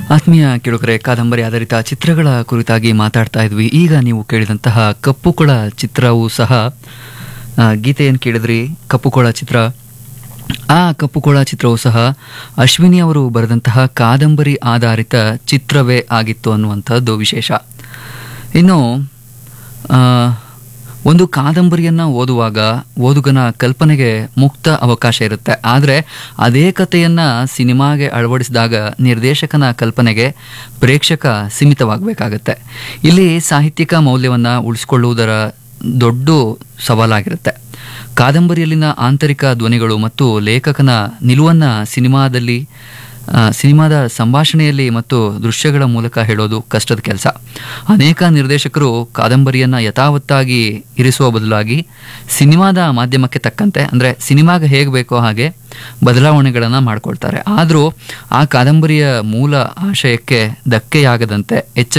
ಆತ್ಮೀಯ ಕೇಳುಗರೆ ಕಾದಂಬರಿ ಆಧಾರಿತ ಚಿತ್ರಗಳ ಕುರಿತಾಗಿ ಮಾತಾಡ್ತಾ ಇದ್ವಿ ಈಗ ನೀವು ಕೇಳಿದಂತಹ ಕಪ್ಪುಕೊಳ ಚಿತ್ರವೂ ಸಹ ಆ, ಗೀತೆಯನ್ನು ಕೇಳಿದ್ರಿ ಕಪ್ಪುಕೊಳ ಚಿತ್ರ ಆ ಕಪ್ಪುಕೊಳ ಚಿತ್ರವೂ ಸಹ ಅಶ್ವಿನಿ ಅವರು ಬರೆದಂತಹ ಕಾದಂಬರಿ ಆಧಾರಿತ ಚಿತ್ರವೇ ಆಗಿತ್ತು ಅನ್ನುವಂಥದ್ದು ವಿಶೇಷ ಇನ್ನು ಆ, ಒಂದು ಕಾದಂಬರಿಯನ್ನು ಓದುವಾಗ ಓದುಗನ ಕಲ್ಪನೆಗೆ ಮುಕ್ತ ಅವಕಾಶ ಇರುತ್ತೆ ಆದರೆ ಅದೇ ಕಥೆಯನ್ನು ಸಿನಿಮಾಗೆ ಅಳವಡಿಸಿದಾಗ ನಿರ್ದೇಶಕನ ಕಲ್ಪನೆಗೆ ಪ್ರೇಕ್ಷಕ ಸೀಮಿತವಾಗಬೇಕಾಗತ್ತೆ ಇಲ್ಲಿ ಸಾಹಿತ್ಯಿಕ ಮೌಲ್ಯವನ್ನು ಉಳಿಸ್ಕೊಳ್ಳುವುದರ ದೊಡ್ಡ ಸವಾಲಾಗಿರುತ್ತೆ ಕಾದಂಬರಿಯಲ್ಲಿನ ಆಂತರಿಕ ಧ್ವನಿಗಳು ಮತ್ತು ಲೇಖಕನ ನಿಲುವನ್ನು ಸಿನಿಮಾದಲ್ಲಿ ಆ, ಸಿನಿಮಾದ ಸಂಭಾಷಣೆಯಲ್ಲಿ ಮತ್ತು ದೃಶ್ಯಗಳ ಮೂಲಕ ಹೇಳೋದು ಕಷ್ಟದ ಕೆಲಸ ಅನೇಕ ನಿರ್ದೇಶಕರು ಕಾದಂಬರಿಯನ್ನು ಯಥಾವತ್ತಾಗಿ ಇರಿಸುವ ಬದಲಾಗಿ ಸಿನಿಮಾದ ಮಾಧ್ಯಮಕ್ಕೆ ತಕ್ಕಂತೆ ಅಂದರೆ ಸಿನಿಮಾಗೆ ಹೇಗೆ ಬೇಕೋ ಹಾಗೆ ಬದಲಾವಣೆಗಳನ್ನು ಮಾಡ್ಕೊಳ್ತಾರೆ ಆದರೂ ಆ ಕಾದಂಬರಿಯ ಮೂಲ ಆಶಯಕ್ಕೆ ಧಕ್ಕೆಯಾಗದಂತೆ ಎಚ್ಚ